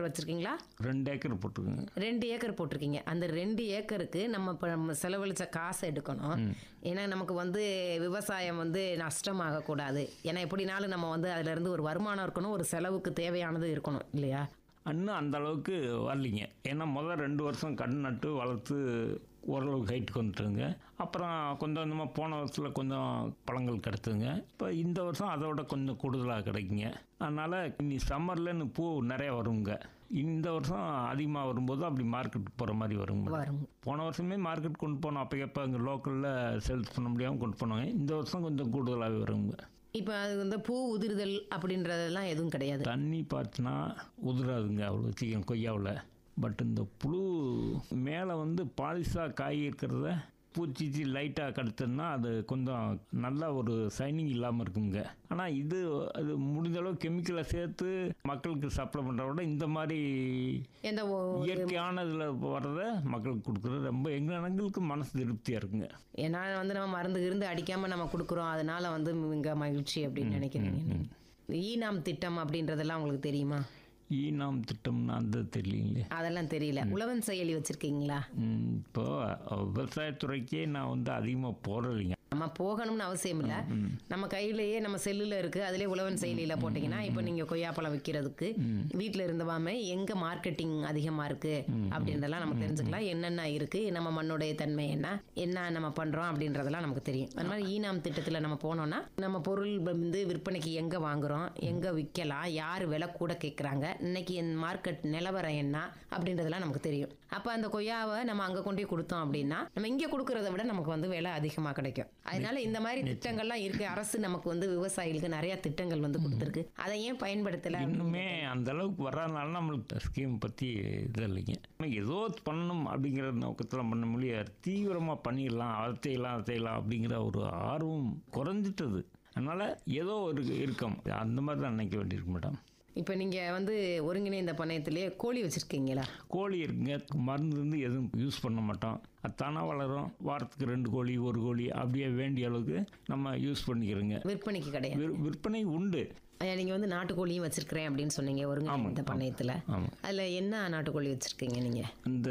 Acre வச்சிருக்கீங்களா ரெண்டு acre போட்டுருக்குங்க ரெண்டு ஏக்கர் போட்டிருக்கீங்க அந்த ரெண்டு ஏக்கருக்கு நம்ம இப்போ நம்ம செலவழிச்ச காசை எடுக்கணும் ஏன்னா நமக்கு வந்து விவசாயம் வந்து நஷ்டமாகக்கூடாது ஏன்னா எப்படினாலும் நம்ம வந்து அதுல இருந்து ஒரு வருமானம் இருக்கணும் ஒரு செலவுக்கு தேவையானது இருக்கணும் இல்லையா இன்னும் அந்த அளவுக்கு வரலிங்க ஏன்னா முதல் ரெண்டு வருஷம் கண் நட்டு வளர்த்து ஓரளவுக்கு ஹைட்டுக்கு வந்துட்டுங்க அப்புறம் கொஞ்சம் கொஞ்சமாக போன வருஷத்தில் கொஞ்சம் பழங்கள் கிடைச்சுங்க இப்போ இந்த வருஷம் அதை விட கொஞ்சம் கூடுதலாக கிடைக்குங்க அதனால் இனி சம்மரில் இன்னும் பூ நிறைய வருங்க இந்த வருஷம் அதிகமாக வரும்போது அப்படி மார்க்கெட் போகிற மாதிரி வருங்க வரும் போன வருஷமே மார்க்கெட் கொண்டு போனோம் அப்போ எப்போ இங்கே லோக்கலில் சேல்ஸ் பண்ண முடியாமல் கொண்டு போனாங்க இந்த வருஷம் கொஞ்சம் கூடுதலாகவே வருங்க இப்போ அது வந்து பூ உதிர்தல் அப்படின்றதெல்லாம் எதுவும் கிடையாது தண்ணி பார்த்துனா உதிராதுங்க அவ்வளோ சீக்கிரம் கொய்யாவில் பட் இந்த புழு மேலே வந்து பாலிஷாக காய் இருக்கிறத பூச்சிச்சி லைட்டாக கடுத்ததுன்னா அது கொஞ்சம் நல்லா ஒரு சைனிங் இல்லாமல் இருக்குங்க ஆனால் இது அது முடிஞ்ச அளவு கெமிக்கலை சேர்த்து மக்களுக்கு சப்ளை பண்ணுறத விட இந்த மாதிரி எந்த ஒ- இயற்கையான இதில் வர்றத மக்களுக்கு கொடுக்குறது ரொம்ப எங்கள் எங்களுக்கு மனசு திருப்தியாக இருக்குங்க ஏன்னா வந்து நம்ம மருந்து இருந்து அடிக்காம நம்ம கொடுக்குறோம் அதனால வந்து மிக மகிழ்ச்சி அப்படின்னு நினைக்கிறீங்க நீங்க. ஈனாம் திட்டம் அப்படின்றதெல்லாம் உங்களுக்கு தெரியுமா ஈனாம் திட்டம்னா அந்த தெரியலீங்களே அதெல்லாம் தெரியல உழவன் செயலி வச்சிருக்கீங்களா ம், இப்போ விவசாயத்துறைக்கே நான் வந்து அதிகமாக போகிறதில்லைங்க நம்ம போகணும்னு அவசியம் இல்லை நம்ம கையிலேயே நம்ம செல்லுல இருக்கு அதிலே உழவன் செயலியில போட்டீங்கன்னா இப்போ நீங்க கொய்யாப்பழம் விற்கிறதுக்கு வீட்டில் இருந்தவாம எங்க மார்க்கெட்டிங் அதிகமா இருக்கு அப்படின்றதெல்லாம் நம்ம தெரிஞ்சுக்கலாம் என்னென்ன இருக்கு நம்ம மண்ணுடைய தன்மை என்ன என்ன நம்ம பண்றோம் அப்படின்றதெல்லாம் நமக்கு தெரியும் அது மாதிரி ஈனாம் திட்டத்துல நம்ம போனோம்னா நம்ம பொருள் வந்து விற்பனைக்கு எங்க வாங்குறோம் எங்க விற்கலாம் யார் விலை கூட கேட்குறாங்க இன்னைக்கு என் மார்க்கெட் நிலவரம் என்ன அப்படின்றதெல்லாம் நமக்கு தெரியும் அப்போ அந்த கொய்யாவை நம்ம அங்கே கொண்டு போய் கொடுத்தோம் அப்படின்னா நம்ம இங்கே கொடுக்கறத விட நமக்கு வந்து விலை அதிகமாக கிடைக்கும் அதனால இந்த மாதிரி திட்டங்கள்லாம் இருக்கு அரசு நமக்கு வந்து விவசாயிகளுக்கு நிறைய திட்டங்கள் வந்து கொடுத்துருக்கு அதை ஏன் பயன்படுத்தலை இன்னுமே அந்த அளவுக்கு வர்றதுனால நம்மளுக்கு ஸ்கீம் பற்றி இது இல்லைங்க ஆனா ஏதோ பண்ணணும் அப்படிங்கிற நோக்கத்தில் பண்ண முடியாது தீவிரமாக பண்ணிடலாம் அதை செய்யலாம் அதை செய்யலாம் அப்படிங்கிற ஒரு ஆர்வம் குறைஞ்சிட்டது அதனால் ஏதோ ஒரு இருக்கும் அந்த மாதிரி தான் நினைக்க வேண்டியிருக்கு மேடம் இப்போ நீங்கள் வந்து ஒருங்கிணைந்த பண்ணையத்திலேயே கோழி வச்சுருக்கீங்களா கோழி இருக்குங்க மருந்து இருந்து எதுவும் யூஸ் பண்ண மாட்டோம் அது தானாக வளரும் வாரத்துக்கு ரெண்டு கோழி ஒரு கோழி அப்படியே வேண்டிய அளவுக்கு நம்ம யூஸ் பண்ணிக்கிறோங்க விற்பனைக்கு கிடையாது விற்- விற்பனை உண்டு நீங்கள் வந்து நாட்டுக்கோழியும் வச்சிருக்கிறேன் அப்படின்னு சொன்னீங்க ஒருங்கிணைந்த பண்ணையத்தில் ஆமாம் அதில் என்ன நாட்டுக்கோழி வச்சுருக்கீங்க நீங்கள் இந்த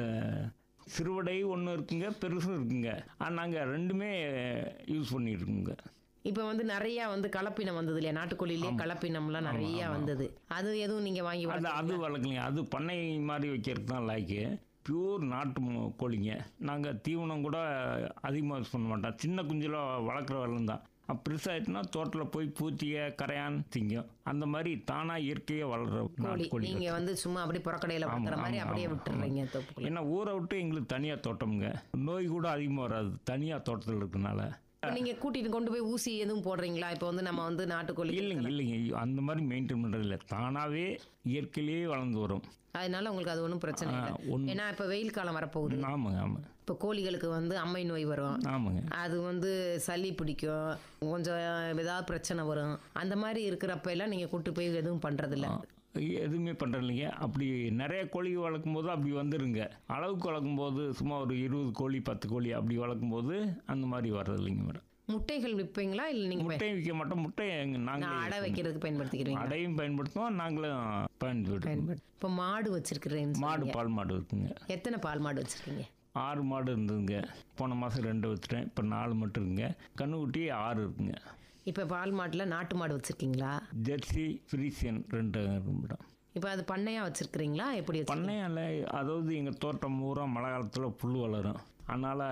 சிறுவடை ஒன்று இருக்குங்க பெருசும் இருக்குங்க நாங்கள் ரெண்டுமே யூஸ் பண்ணிட்டு இருக்கோங்க இப்போ வந்து நிறைய வந்து கலப்பினம் வந்தது இல்லையா நாட்டுக்கோழிலேயே கலப்பினம்லாம் நிறைய வந்தது அது எதுவும் நீங்கள் வாங்கி அது அது வளர்க்கலைங்க அது பண்ணை மாதிரி வைக்கிறதுக்கு தான் லாய்க்கு பியூர் நாட்டு மு- கோழிங்க நாங்கள் தீவனம் கூட அதிகமாக யூஸ் பண்ண மாட்டோம் சின்ன குஞ்சில் வளர்க்குற வரலும் தான் பெருசாகிட்டுனா தோட்டத்தில் போய் பூச்சிய கரையான் திங்கும் அந்த மாதிரி தானாக இயற்கையாக வளர்கிற கோழி நாட்டு கோழி நீங்க வந்து சும்மா அப்படியே புறக்கடையில வளர்க்குற மாதிரி ஆமா, அப்படியே ஆமா, விட்டுறீங்க தோப்புக்குள்ள ஏன்னா ஊரை விட்டு எங்களுக்கு தனியாக தோட்டமுங்க நோய் கூட அதிகமாக வராது தனியாக தோட்டத்தில் இருக்கனால இப்ப நீங்க கூட்டிட்டு கொண்டு போய் ஊசி எதுவும் போடுறீங்களா இப்போ வந்து நம்ம வந்து நாட்டுக்கோழி இல்லைங்க இல்லைங்க அந்த மாதிரி மெயின்டைன் பண்ணுறது இல்லை தானாகவே இயற்கையிலேயே வளர்ந்து வரும் அதனால உங்களுக்கு அது ஒன்றும் பிரச்சனை இல்லை ஒன்றும் ஏன்னா இப்போ வெயில் காலம் வரப்போகுது ஆமாங்க ஆமாங்க இப்போ கோழிகளுக்கு வந்து அம்மை நோய் வரும் ஆமாங்க அது வந்து சளி பிடிக்கும் கொஞ்சம் ஏதாவது பிரச்சனை வரும் அந்த மாதிரி இருக்கிறப்ப எல்லாம் நீங்க கூட்டு போய் எதுவும் பண்றதில்ல எதுவுமே பண்ணுறது இல்லைங்க அப்படி நிறைய கோழி வளர்க்கும் போது அப்படி வந்துருங்க அளவுக்கு வளர்க்கும் போது சும்மா ஒரு இருபது கோழி பத்து கோழி அப்படி வளர்க்கும் போது அந்த மாதிரி வர்றது இல்லைங்க மேடம் முட்டைகள் விற்பீங்களா இல்லை நீங்க முட்டையும் விற்க மாட்டோம் முட்டை நான் நாங்களே அடை வைக்கிறதுக்கு பயன்படுத்திக்கிறீங்க அடையும் பயன்படுத்துவோம் நாங்களும் பயன்படுத்துவோம் பயன்படுத்தி இப்போ மாடு வச்சிருக்கிறேன் மாடு பால் மாடு இருக்குங்க எத்தனை பால் மாடு வச்சிருக்கீங்க ஆறு மாடு இருந்ததுங்க போன மாதம் ரெண்டு வச்சுட்டேன் இப்போ நாலு மட்டும் இருக்குங்க கண்ணுக்குட்டி ஆறு இருக்குங்க இப்போ பால் மாட்டில் நாட்டு மாடு வச்சிருக்கீங்களா ஜெர்சி ஃப்ரீசியன் ரெண்டு இருக்கு மேடம் இப்போ அது பண்ணையா வச்சிருக்கிறீங்களா எப்படி வச்சு பண்ணையால் அதாவது எங்கள் தோட்டம் பூரா மழை காலத்தில் புல் வளரும் அதனால்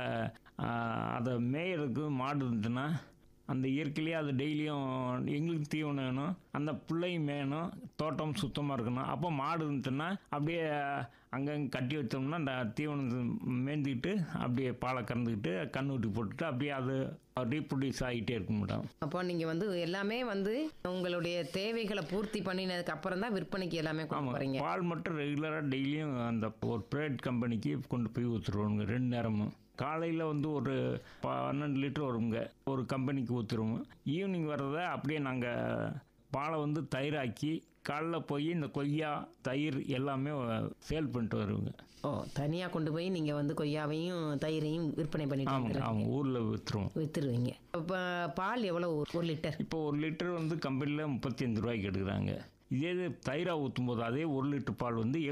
அதை மேயறதுக்கு மாடு இருந்துச்சுன்னா அந்த இயற்கையிலேயே அது டெய்லியும் எங்களுக்கு தீவனம் வேணும் அந்த புள்ளையும் மேயணும் தோட்டம் சுத்தமாக இருக்கணும் அப்போ மாடு இருந்துச்சுன்னா அப்படியே அங்கங்கே கட்டி வச்சோம்னா அந்த தீவனம் மேய்ந்துக்கிட்டு அப்படியே பாலை கறந்துக்கிட்டு கண்ணுட்டி போட்டுட்டு அப்படியே அது ரீப்ரொடியூஸ் ஆகிட்டே இருக்கும் மேடம் அப்போ நீங்கள் வந்து எல்லாமே வந்து உங்களுடைய தேவைகளை பூர்த்தி பண்ணினதுக்கு அப்புறம் தான் விற்பனைக்கு எல்லாமே கொண்டு போகிறீங்க பால் மட்டும் ரெகுலராக டெய்லியும் அந்த ஒரு ப்ரைவேட் கம்பெனிக்கு கொண்டு போய் ஊற்றுருவோங்க ரெண்டு நேரமும் காலையில் வந்து ஒரு பன்னெண்டு லிட்டர் வருங்க ஒரு கம்பெனிக்கு ஊற்றுருவோம் ஈவினிங் வர்றத அப்படியே நாங்கள் பாலை வந்து தயிராக்கி காலைல போய் இந்த கொய்யா தயிர் எல்லாமே சேல் பண்ணிட்டு வருவோங்க ஓ தனியாக கொண்டு போய் நீங்கள் வந்து கொய்யாவையும் தயிரையும் விற்பனை பண்ணிட்டு ஆமாங்க வந்துடுறீங்க. அவங்க ஊரில் விற்றுருவோம் வித்துருவீங்க இப்போ பால் எவ்வளோ ஒரு லிட்டர் இப்போ ஒரு லிட்டர் வந்து கம்பெனியில் முப்பத்தி அஞ்சு ரூபாய்க்கு எடுக்கிறாங்க இதே இது தயிராக ஊற்றும் போது அதே ஒரு லிட்டர் பால் வந்து